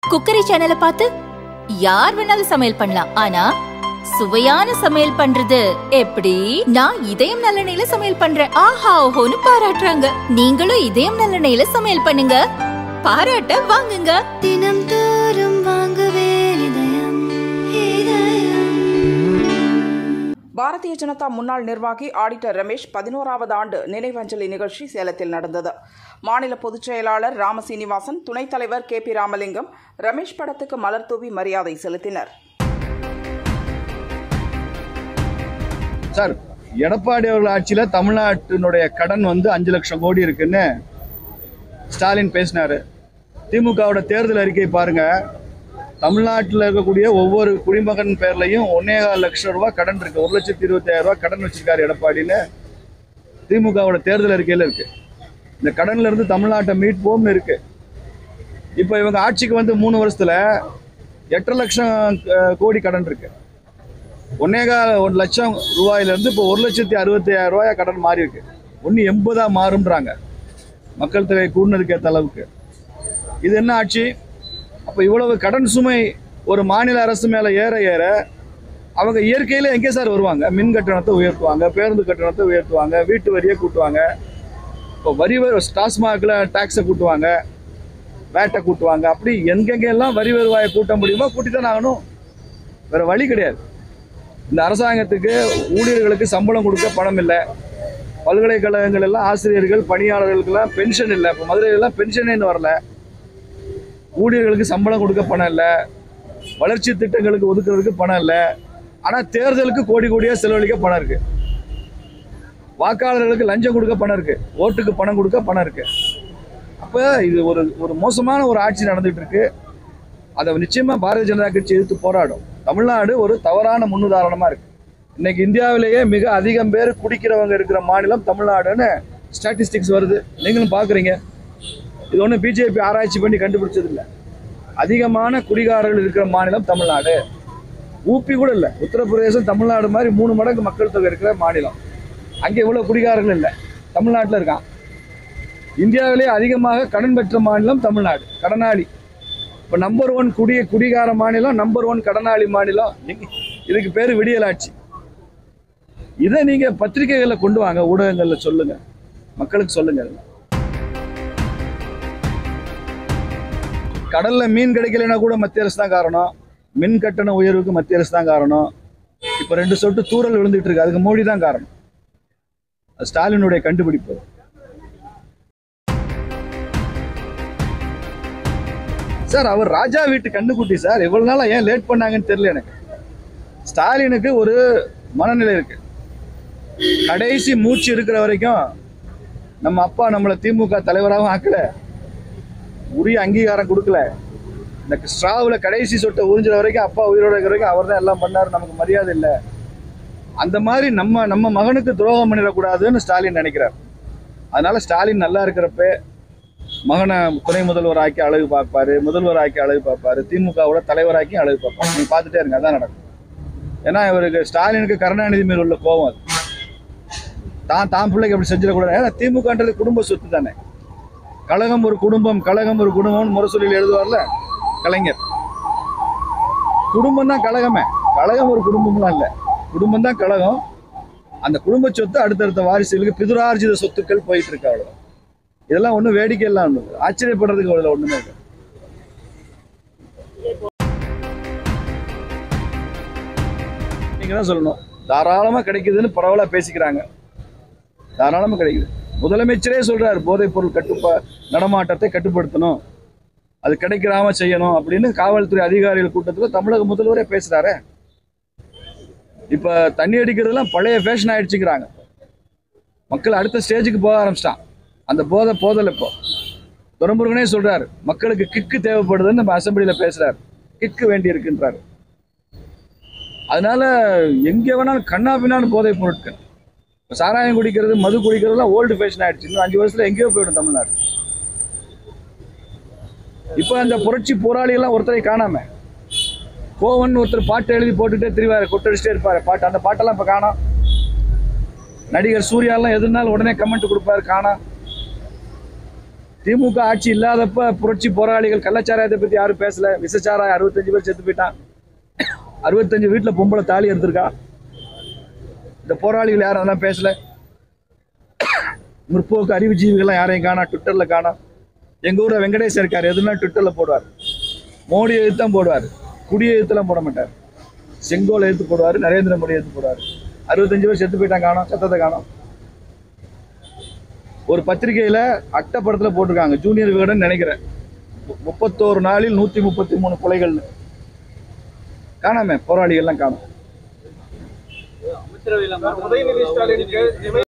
cookery சேனலை பார்த்து யார் வேணாலும் சமையல் பண்ணலாம் ஆனா சுவையான சமையல் பண்றது எப்படி நான் இதயம் நல்லெண்ணெயில சமையல் பண்றேன் ஆஹா ஓஹோன்னு பாராட்டுறாங்க நீங்களும் இதயம் நல்லெண்ணெயில சமையல் பண்ணுங்க பாராட்ட வாங்குங்க தினம் தோறும் வாங்குவே இதயம் இதயம் பாரதிய ஜனதா முன்னாள் நிர்வாகி ஆடிட்டர் ரமேஷ் பதினோராவது ஆண்டு நினைவஞ்சலி நிகழ்ச்சி சேலத்தில் நடந்தது மாநில பொதுச் செயலாளர் ராமசீனிவாசன் துணைத் தலைவர் கே பி ராமலிங்கம் ரமேஷ் படத்துக்கு மலர் தூவி மரியாதை செலுத்தினர் சார் எடப்பாடி அவர்கள் ஆட்சியில தமிழ்நாட்டினுடைய கடன் வந்து அஞ்சு லட்சம் கோடி இருக்குன்னு ஸ்டாலின் பேசினாரு திமுகவோட தேர்தல் அறிக்கை பாருங்க தமிழ்நாட்டில் இருக்கக்கூடிய ஒவ்வொரு குடிமகன் பேர்லையும் ஒன்னேகால் லட்சம் ரூபாய் கடன் இருக்கு ஒரு லட்சத்தி இருபத்தாயிரம் ரூபாய் கடன் வச்சிருக்காரு எடப்பாடின்னு திமுகவோட தேர்தல் அறிக்கையில் இருக்கு இந்த கடன்ல இருந்து தமிழ்நாட்டை மீட்போம்னு இருக்கு இப்போ இவங்க ஆட்சிக்கு வந்து மூணு வருஷத்துல எட்டரை லட்சம் அஹ், கோடி கடன் இருக்கு ஒன்னேகால் ஒரு லட்சம் ரூபாயிலிருந்து இப்போ ஒரு லட்சத்தி அறுபத்தி ஆயிரம் ரூபாயா கடன் மாறி இருக்கு ஒன்று எண்பதா மாறும்ன்றாங்க மக்கள் தொகை கூடுனதுக்கு ஏற்ற அளவுக்கு இது என்ன ஆட்சி அப்போ இவ்வளவு கடன் சுமை ஒரு மாநில அரசு மேலே ஏற ஏற அவங்க இயற்கையில் எங்கே சார் வருவாங்க மின் கட்டணத்தை உயர்த்துவாங்க பேருந்து கட்டணத்தை உயர்த்துவாங்க வீட்டு வரியை கூட்டுவாங்க இப்போ வரி வ- டாஸ்மாகில் டேக்ஸை கூட்டுவாங்க வேட்டை கூட்டுவாங்க அப்படி எங்கெங்கெல்லாம் வரி வருவாயை கூட்ட முடியுமோ கூட்டி தான் ஆகணும் வேற வழி கிடையாது இந்த அரசாங்கத்துக்கு ஊழியர்களுக்கு சம்பளம் கொடுக்க பணம் இல்லை பல்கலைக்கழகங்கள் எல்லாம் ஆசிரியர்கள் பணியாளர்களுக்கெல்லாம் பென்ஷன் இல்லை இப்போ மதுரையிலலாம் பென்ஷனே இன்னும் வரல ஊழியர்களுக்கு சம்பளம் கொடுக்க பணம் இல்லை வளர்ச்சி திட்டங்களுக்கு ஒதுக்குறதுக்கு பணம் இல்லை ஆனால் தேர்தலுக்கு கோடி கோடியாக செலவழிக்க பணம் இருக்கு வாக்காளர்களுக்கு லஞ்சம் கொடுக்க பணம் இருக்கு ஓட்டுக்கு பணம் கொடுக்க பணம் இருக்கு அப்போ இது ஒரு ஒரு மோசமான ஒரு ஆட்சி நடந்துட்டு இருக்கு அதை நிச்சயமா பாரதிய ஜனதா கட்சி எதிர்த்து போராடும் தமிழ்நாடு ஒரு தவறான முன்னுதாரணமா இருக்கு இன்னைக்கு இந்தியாவிலேயே மிக அதிகம் பேர் குடிக்கிறவங்க இருக்கிற மாநிலம் தமிழ்நாடுன்னு ஸ்டாட்டிஸ்டிக்ஸ் வருது நீங்களும் பார்க்குறீங்க இது ஒன்றும் பிஜேபி ஆராய்ச்சி பண்ணி கண்டுபிடிச்சது இல்லை அதிகமான குடிகாரர்கள் இருக்கிற மாநிலம் தமிழ்நாடு ஊபி கூட இல்லை உத்தரப்பிரதேசம் தமிழ்நாடு மாதிரி மூணு மடங்கு மக்கள் தொகை இருக்கிற மாநிலம் அங்கே இவ்வளோ குடிகாரர்கள் இல்லை தமிழ்நாட்டில் இருக்கான் இந்தியாவிலேயே அதிகமாக கடன் பெற்ற மாநிலம் தமிழ்நாடு கடனாளி இப்போ நம்பர் ஒன் குடிய குடிகார மாநிலம் நம்பர் ஒன் கடனாளி மாநிலம் நீங்க- இதுக்கு பேர் விடியலாட்சி இதை நீங்க பத்திரிகைகளில் கொண்டு வாங்க ஊடகங்கள்ல சொல்லுங்க மக்களுக்கு சொல்லுங்க கடல்ல மீன் கிடைக்கலைன்னா கூட மத்திய அரசு தான் காரணம் மின் கட்டண உயர்வுக்கு மத்திய அரசு தான் காரணம் இப்போ ரெண்டு சொட்டு தூறல் விழுந்துட்டு இருக்கு அதுக்கு மோடி தான் காரணம் அது ஸ்டாலினுடைய கண்டுபிடிப்பு சார் அவர் ராஜா வீட்டு கண்ணுக்குட்டி சார் இவ்வளவு நாளா ஏன் லேட் பண்ணாங்கன்னு தெரியல எனக்கு ஸ்டாலினுக்கு ஒரு மனநிலை இருக்கு கடைசி மூச்சு இருக்கிற வரைக்கும் நம்ம அப்பா நம்மளை திமுக தலைவராகவும் ஆக்கல உரிய அங்கீகாரம் கொடுக்கல இந்த ஸ்ட்ராவில் கடைசி சொட்டை உறிஞ்சுற வரைக்கும் அப்பா உயிரோட இருக்கிற வரைக்கும் அவர் தான் எல்லாம் பண்ணாரு நமக்கு மரியாதை இல்லை அந்த மாதிரி நம்ம நம்ம மகனுக்கு துரோகம் பண்ணிடக்கூடாதுன்னு ஸ்டாலின் நினைக்கிறார் அதனால ஸ்டாலின் நல்லா இருக்கிறப்ப மகனை துணை முதல்வர் ஆக்கி அழகு பார்ப்பாரு முதல்வர் ஆக்கி அழகு பார்ப்பாரு திமுகவோட தலைவராக்கி அழகு பார்ப்பாரு நீங்க பார்த்துட்டே இருங்க அதான் நடக்கும் ஏன்னா இவருக்கு ஸ்டாலினுக்கு கருணாநிதி மேல் உள்ள கோபம் அது தான் தான் பிள்ளைக்கு அப்படி செஞ்சிடக்கூடாது ஏன்னா திமுகன்றது குடும்ப சொத்து தானே கழகம் ஒரு குடும்பம் கழகம் ஒரு குடும்பம்னு முரசொலியில் எழுதுவார்ல கலைஞர் குடும்பம் தான் கழகமே கழகம் ஒரு குடும்பம்லாம் இல்லை குடும்பம் தான் கழகம் அந்த குடும்ப சொத்து அடுத்தடுத்த வாரிசுகளுக்கு பிதுரார்ஜித சொத்துக்கள் போயிட்டு இருக்கு அவ்வளோ இதெல்லாம் ஒன்றும் வேடிக்கை எல்லாம் ஒன்று ஆச்சரியப்படுறதுக்கு அவ்வளோ ஒன்றுமே இல்லை நீங்க தான் சொல்லணும் தாராளமாக கிடைக்குதுன்னு பரவலாக பேசிக்கிறாங்க தாராளமாக கிடைக்குது முதலமைச்சரே சொல்றாரு போதைப் பொருள் கட்டுப்பா நடமாட்டத்தை கட்டுப்படுத்தணும் அது கிடைக்கிறாம செய்யணும் அப்படின்னு காவல்துறை அதிகாரிகள் கூட்டத்தில் தமிழக முதல்வரே பேசுறாரே இப்போ தண்ணி அடிக்கிறதுலாம் பழைய ஃபேஷன் ஆயிடுச்சுக்கிறாங்க மக்கள் அடுத்த ஸ்டேஜுக்கு போக ஆரம்பிச்சிட்டான் அந்த போதை போதல் இப்போ துரமுருகனே சொல்றாரு மக்களுக்கு கிக்கு தேவைப்படுதுன்னு நம்ம அசம்பிளியில் பேசுறாரு கிக்கு வேண்டி இருக்குன்றாரு அதனால எங்கே வேணாலும் கண்ணா பின்னான்னு போதைப் பொருட்கள் இப்போ சாராயம் குடிக்கிறது மது குடிக்கிறதுலாம் ஓல்டு ஃபேஷன் ஆயிடுச்சு இன்னும் அஞ்சு வருஷத்துல எங்கேயோ போயிடும் தமிழ்நாடு இப்போ அந்த புரட்சி போராளி எல்லாம் ஒருத்தரை காணாம கோவன் ஒருத்தர் பாட்டு எழுதி போட்டுட்டே திரிவாரு கொட்டடிச்சிட்டே இருப்பாரு பாட்டு அந்த பாட்டெல்லாம் இப்போ காணோம் நடிகர் சூர்யாலாம் எதுனாலும் உடனே கமெண்ட் கொடுப்பாரு காணோம் திமுக ஆட்சி இல்லாதப்ப புரட்சி போராளிகள் கள்ளச்சாராயத்தை பத்தி யாரும் பேசல விசச்சாராயம் அறுபத்தஞ்சு பேர் செத்து போயிட்டான் அறுபத்தஞ்சு வீட்டுல பொம்பளை தாலி எடுத்திருக்கா இந்த போராளிகள் யாரும் அதெல்லாம் பேசல முற்போக்கு அறிவுஜீவிகள்லாம் யாரையும் காணா ட்விட்டர்ல காணோம் எங்க ஊர்ல வெங்கடேசன் இருக்காரு எதுனா ட்விட்டர்ல போடுவார் மோடி எழுத்து தான் போடுவார் குடியை எழுத்துலாம் போட மாட்டார் செங்கோல் எழுத்து போடுவார் நரேந்திர மோடி எழுத்து போடுவார் அறுபத்தஞ்சு பேர் செத்து போயிட்டாங்க காணோம் சத்தத்தை காணோம் ஒரு பத்திரிகையில அட்டப்படத்துல போட்டிருக்காங்க ஜூனியர் விகடன் நினைக்கிறேன் மு- முப்பத்தோரு நாளில் நூத்தி முப்பத்தி மூணு கொலைகள்னு காணாம போராளிகள்லாம் காணும் உதயநிதி ஸ்டாலினுக்கு